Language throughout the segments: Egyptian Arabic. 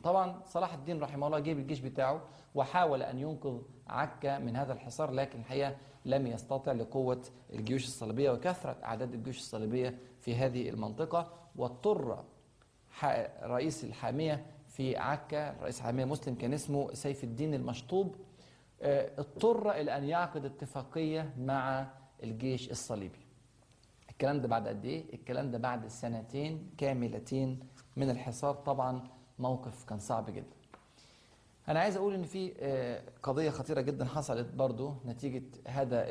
طبعا صلاح الدين رحمه الله جيب الجيش بتاعه وحاول أن ينقذ عكا من هذا الحصار لكن الحقيقة لم يستطع لقوة الجيوش الصليبية وكثرة أعداد الجيوش الصليبية في هذه المنطقة واضطر رئيس الحامية في عكا رئيس الحامية مسلم كان اسمه سيف الدين المشطوب اضطر إلى أن يعقد اتفاقية مع الجيش الصليبي الكلام ده بعد قد ايه؟ الكلام ده بعد سنتين كاملتين من الحصار طبعا موقف كان صعب جدا. أنا عايز أقول إن في قضية خطيرة جدا حصلت برضو نتيجة هذا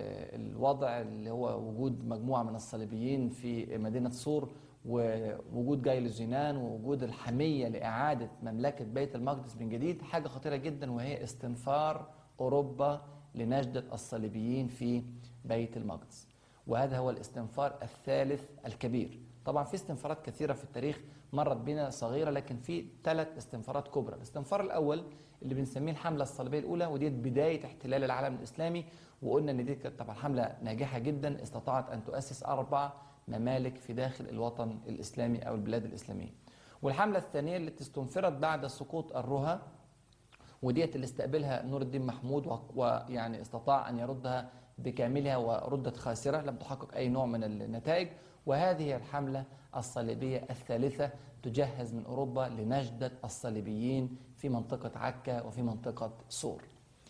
الوضع اللي هو وجود مجموعة من الصليبيين في مدينة صور ووجود جاي زينان ووجود الحمية لإعادة مملكة بيت المقدس من جديد حاجة خطيرة جدا وهي استنفار أوروبا لنجدة الصليبيين في بيت المقدس. وهذا هو الاستنفار الثالث الكبير طبعا في استنفارات كثيرة في التاريخ مرت بنا صغيرة لكن في ثلاث استنفارات كبرى الاستنفار الأول اللي بنسميه الحملة الصليبية الأولى ودي بداية احتلال العالم الإسلامي وقلنا إن دي كانت طبعا حملة ناجحة جدا استطاعت أن تؤسس أربع ممالك في داخل الوطن الإسلامي أو البلاد الإسلامية والحملة الثانية التي استنفرت بعد سقوط الرها وديت اللي استقبلها نور الدين محمود ويعني استطاع أن يردها بكاملها وردت خاسرة لم تحقق أي نوع من النتائج وهذه هي الحملة الصليبية الثالثة تجهز من أوروبا لنجدة الصليبيين في منطقة عكا وفي منطقة صور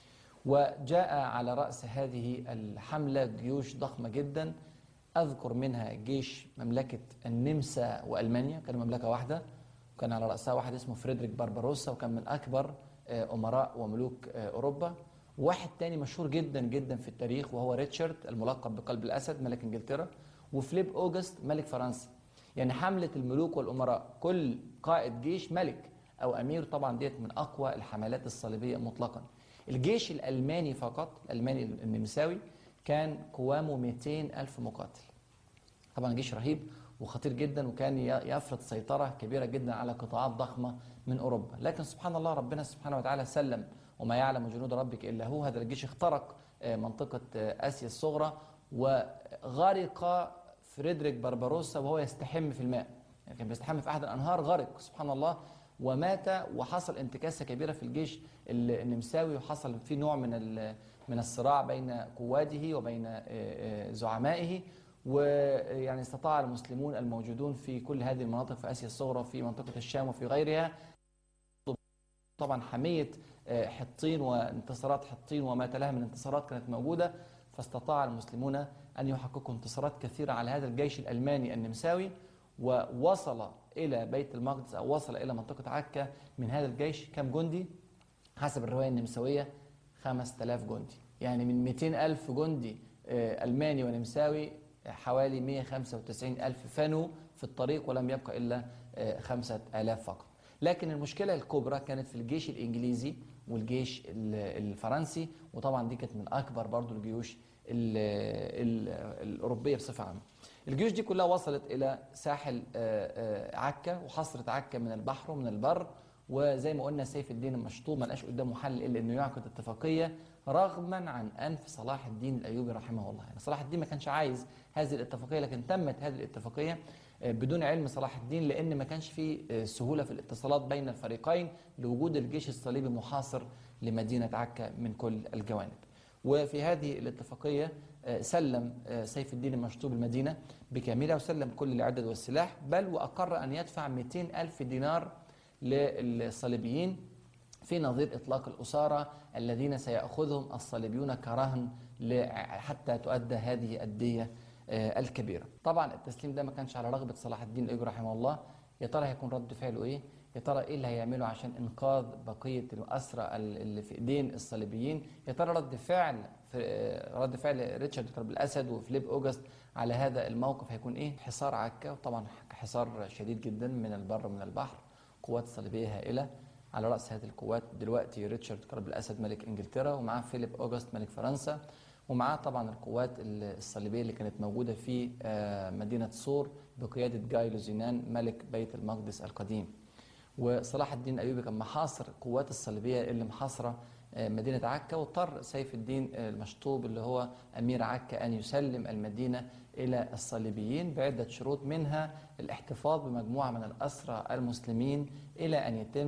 وجاء على رأس هذه الحملة جيوش ضخمة جدا أذكر منها جيش مملكة النمسا وألمانيا كانوا مملكة واحدة وكان على رأسها واحد اسمه فريدريك بارباروسا وكان من أكبر أمراء وملوك أوروبا واحد تاني مشهور جدا جدا في التاريخ وهو ريتشارد الملقب بقلب الأسد ملك إنجلترا وفليب أوجست ملك فرنسا يعني حملة الملوك والأمراء كل قائد جيش ملك أو أمير طبعا ديت من أقوى الحملات الصليبية مطلقا الجيش الألماني فقط الألماني النمساوي كان قوامه 200 ألف مقاتل طبعا جيش رهيب وخطير جدا وكان يفرض سيطرة كبيرة جدا على قطاعات ضخمة من أوروبا لكن سبحان الله ربنا سبحانه وتعالى سلم وما يعلم جنود ربك إلا هو هذا الجيش اخترق منطقة آسيا الصغرى وغرق فريدريك بربروسا وهو يستحم في الماء يعني كان بيستحم في أحد الأنهار غرق سبحان الله ومات وحصل انتكاسة كبيرة في الجيش النمساوي وحصل في نوع من من الصراع بين قواده وبين زعمائه ويعني استطاع المسلمون الموجودون في كل هذه المناطق في آسيا الصغرى في منطقة الشام وفي غيرها طبعا حمية حطين وانتصارات حطين وما تلاها من انتصارات كانت موجودة فاستطاع المسلمون أن يحققوا انتصارات كثيرة على هذا الجيش الألماني النمساوي ووصل إلى بيت المقدس أو وصل إلى منطقة عكا من هذا الجيش كم جندي حسب الرواية النمساوية 5000 جندي يعني من 200 ألف جندي ألماني ونمساوي حوالي 195 ألف فنوا في الطريق ولم يبقى إلا 5000 فقط لكن المشكلة الكبرى كانت في الجيش الإنجليزي والجيش الفرنسي وطبعا دي كانت من أكبر برضو الجيوش ال ال الأوروبية بصفة عامة الجيوش دي كلها وصلت إلى ساحل عكا وحصرت عكا من البحر ومن البر وزي ما قلنا سيف الدين المشطوب ما لقاش قدامه حل الا انه يعقد اتفاقيه رغما عن انف صلاح الدين الايوبي رحمه الله، يعني صلاح الدين ما كانش عايز هذه الاتفاقيه لكن تمت هذه الاتفاقيه بدون علم صلاح الدين لان ما كانش في سهوله في الاتصالات بين الفريقين لوجود الجيش الصليبي محاصر لمدينه عكا من كل الجوانب. وفي هذه الاتفاقيه سلم سيف الدين المشطوب المدينه بكاملها وسلم كل العدد والسلاح بل واقر ان يدفع 200 الف دينار للصليبيين في نظير إطلاق الأسارة الذين سيأخذهم الصليبيون كرهن حتى تؤدى هذه الدية الكبيرة طبعا التسليم ده ما كانش على رغبة صلاح الدين الأيوبي رحمه الله يا ترى هيكون رد فعله إيه يا ترى إيه اللي هيعمله عشان إنقاذ بقية الأسرى اللي في إيدين الصليبيين يا ترى رد فعل رد فعل ريتشارد كرب الأسد وفليب أوجست على هذا الموقف هيكون إيه حصار عكا طبعا حصار شديد جدا من البر ومن البحر قوات صليبية هائلة على رأس هذه القوات دلوقتي ريتشارد كرب الأسد ملك إنجلترا ومعاه فيليب أوغست ملك فرنسا ومعاه طبعا القوات الصليبية اللي كانت موجودة في مدينة صور بقيادة جاي لوزينان ملك بيت المقدس القديم وصلاح الدين الأيوبي كان محاصر قوات الصليبية اللي محاصرة مدينة عكا واضطر سيف الدين المشطوب اللي هو أمير عكا أن يسلم المدينة إلى الصليبيين بعدة شروط منها الاحتفاظ بمجموعة من الأسرى المسلمين إلى أن يتم